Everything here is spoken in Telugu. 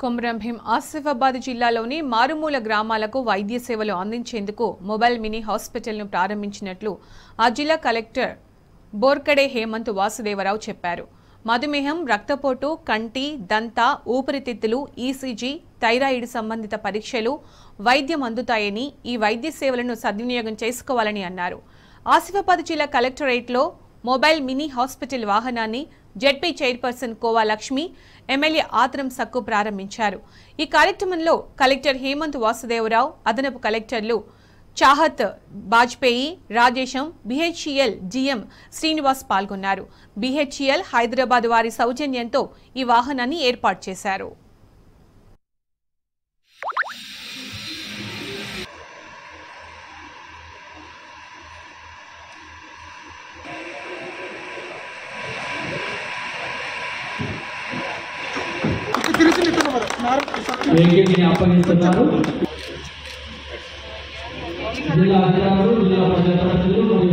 కొమరం భీం ఆసిఫాబాద్ జిల్లాలోని మారుమూల గ్రామాలకు వైద్య సేవలు అందించేందుకు మొబైల్ మినీ హాస్పిటల్ను ప్రారంభించినట్లు ఆ జిల్లా కలెక్టర్ బోర్కడే హేమంత్ వాసుదేవరావు చెప్పారు మధుమేహం రక్తపోటు కంటి దంత ఊపిరితిత్తులు ఈసీజీ థైరాయిడ్ సంబంధిత పరీక్షలు వైద్యం అందుతాయని ఈ వైద్య సేవలను సద్వినియోగం చేసుకోవాలని అన్నారు ఆసిఫాబాద్ జిల్లా కలెక్టరేట్లో మొబైల్ మినీ హాస్పిటల్ వాహనాన్ని Z P chairperson Kova Lakshmi M L A Atram Sakku ప్రారంభించారు ఈ కార్యక్రమంలో కలెక్టర్ హేమంత్ వాసుదేవరావు అదనపు కలెక్టర్లు చాహత్ బాజ్పేయి రాజేశం బిహెచ్ఈఎల్ జిఎం శ్రీనివాస్ పాల్గొన్నారు బిహెచ్ఈఎల్ హైదరాబాద్ వారి సౌజన్యంతో ఈ వాహనాన్ని ఏర్పాటు చేశారు వెంకటిని అప్పగిస్తున్నారు జిల్లా అధికారులు జిల్లా ప్రజాప్రతినిధులు మరియు